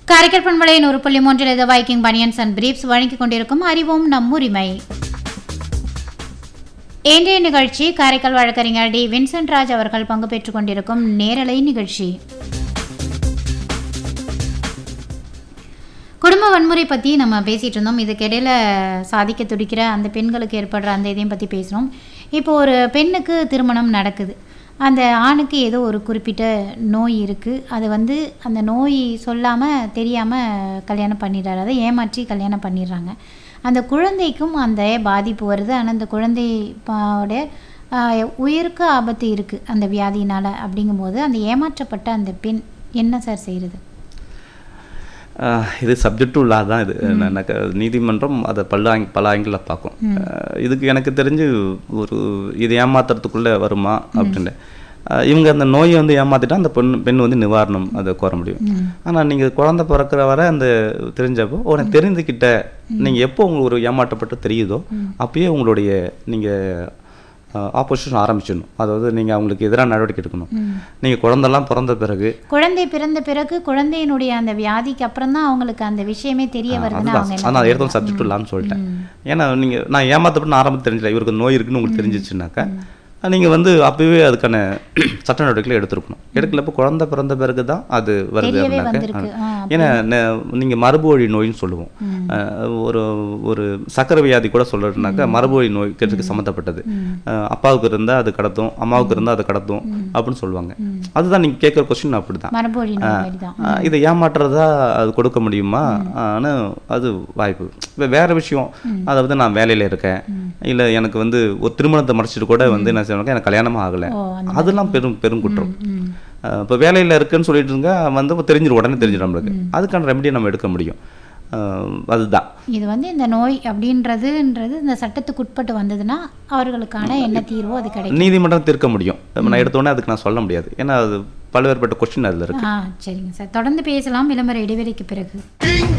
காரைக்கால் பண்பலை நூறு புள்ளி மூன்றில் இது வைக்கிங் பனியன்ஸ் அண்ட் பிரீப்ஸ் வழங்கிக் கொண்டிருக்கும் அறிவோம் நம் உரிமை இன்றைய நிகழ்ச்சி காரைக்கால் வழக்கறிஞர் டி வின்சென்ட் ராஜ் அவர்கள் பங்கு பெற்றுக் கொண்டிருக்கும் நேரலை நிகழ்ச்சி குடும்ப வன்முறை பற்றி நம்ம பேசிகிட்டு இருந்தோம் இதுக்கிடையில் சாதிக்க துடிக்கிற அந்த பெண்களுக்கு ஏற்படுற அந்த இதையும் பற்றி பேசுகிறோம் இப்போ ஒரு பெண்ணுக்கு திருமணம் நடக்குது அந்த ஆணுக்கு ஏதோ ஒரு குறிப்பிட்ட நோய் இருக்குது அது வந்து அந்த நோய் சொல்லாமல் தெரியாமல் கல்யாணம் பண்ணிடுறாரு அதை ஏமாற்றி கல்யாணம் பண்ணிடுறாங்க அந்த குழந்தைக்கும் அந்த பாதிப்பு வருது ஆனால் அந்த குழந்தை உடைய உயிருக்கு ஆபத்து இருக்குது அந்த வியாதியினால் அப்படிங்கும்போது அந்த ஏமாற்றப்பட்ட அந்த பெண் என்ன சார் செய்கிறது ஆஹ் இது சப்ஜெக்ட் உள்ளா தான் இது எனக்கு நீதிமன்றம் அதை பல ஆங் பல ஆங்கிளில் பார்க்கும் ஆஹ் இதுக்கு எனக்கு தெரிஞ்சு ஒரு இது ஏமாத்துறதுக்குள்ளே வருமா அப்படின்னு ஆஹ் இவங்க அந்த நோயை வந்து ஏமாத்திட்டா அந்த பெண் பெண் வந்து நிவாரணம் அதை கோர முடியும் ஆனால் நீங்கள் குழந்தை பிறக்கிற வரை அந்த தெரிஞ்சப்போ உனக்கு தெரிஞ்சுக்கிட்ட நீங்கள் எப்போ உங்களுக்கு ஒரு ஏமாற்றப்பட்டு தெரியுதோ அப்பயே உங்களுடைய நீங்கள் ஆப்போசிஷன் ஆரம்பிச்சிடணும் அதாவது நீங்கள் அவங்களுக்கு எதிராக நடவடிக்கை எடுக்கணும் நீங்கள் குழந்தெல்லாம் பிறந்த பிறகு குழந்தை பிறந்த பிறகு குழந்தையினுடைய அந்த வியாதிக்கு அப்புறம் தான் அவங்களுக்கு அந்த விஷயமே தெரிய வருதுன்னு அவங்க அதுதான் என்ன ஆனால் எடுத்தோம் சப்ஜெக்ட் இல்லாமல் சொல்லிட்டேன் ஏன்னா நீங்கள் நான் ஏமாத்தப்பட்டு ஆரம்பத்தில் தெரிஞ்சல இவருக்கு நோய் இருக்குன்னு உங்களுக்கு தெரிஞ்சிச்சுனாக்கா நீங்கள் வந்து அப்பவே அதுக்கான சட்ட நடவடிக்கைகளை எடுத்திருக்கணும் எடுக்கலப்போ குழந்தை பிறந்த பிறகு தான் அது வருது தெரியவே அப்படின்னாக்க வந்திருக்கு ஆ, ஏன்னா நீங்கள் மரபு வழி நோயின்னு சொல்லுவோம் அஹ் ஒரு ஒரு சக்கரை வியாதி கூட சொல்றதுனாக்கா மரபு வழி நோய் கிட்டத்துக்கு சம்மந்தப்பட்டது அஹ் அப்பாவுக்கு இருந்தால் அது கடத்தும் அம்மாவுக்கு இருந்தால் அது கடத்தும் அப்படின்னு சொல்லுவாங்க அதுதான் நீங்கள் கேட்குற கொஸ்டின் அப்படி தான் மரபு வழி நோய் மாதிரி தான் ஆஹ் இதை ஏமாற்றுறதா அது கொடுக்க முடியுமா ஆனா அது வாய்ப்பு இப்போ வேற விஷயம் அதாவது நான் வேலையில இருக்கேன் இல்ல எனக்கு வந்து ஒரு திருமணத்தை முடிச்சிட்டு கூட வந்து என்ன செய்வாங்க எனக்கு கல்யாணமும் ஆகல ஓ அந்த அதெல்லாம் பெரும் பெரும் குற்றம் ம் ஆஹ் இப்போ வேலையில இருக்குன்னு சொல்லிட்டு இருங்க வந்து இப்ப தெரிஞ்சிடும் உடனே தெரிஞ்சிடும் நம்மளுக்கு அதுக்கான ரெமெடியை நம்ம எடுக்க முடியும் ஆஹ் அதுதான் இது வந்து இந்த நோய் அப்படின்றதுன்றது இந்த சட்டத்துக்கு உட்பட்டு வந்ததுன்னா அவர்களுக்கான என்ன தீர்வோ அது கிடைக்கும் நீதிமன்றம் தீர்க்க முடியும் இப்ப நான் எடுத்த உடனே அதுக்கு நான் சொல்ல முடியாது ஏன்னா அது பல்வேறுபட்ட கொஸ்டின் அதுல இருக்கு ஆ சரிங்க சார் தொடர்ந்து பேசலாம் விளம்பர இடைவெளிக்கு பிறகு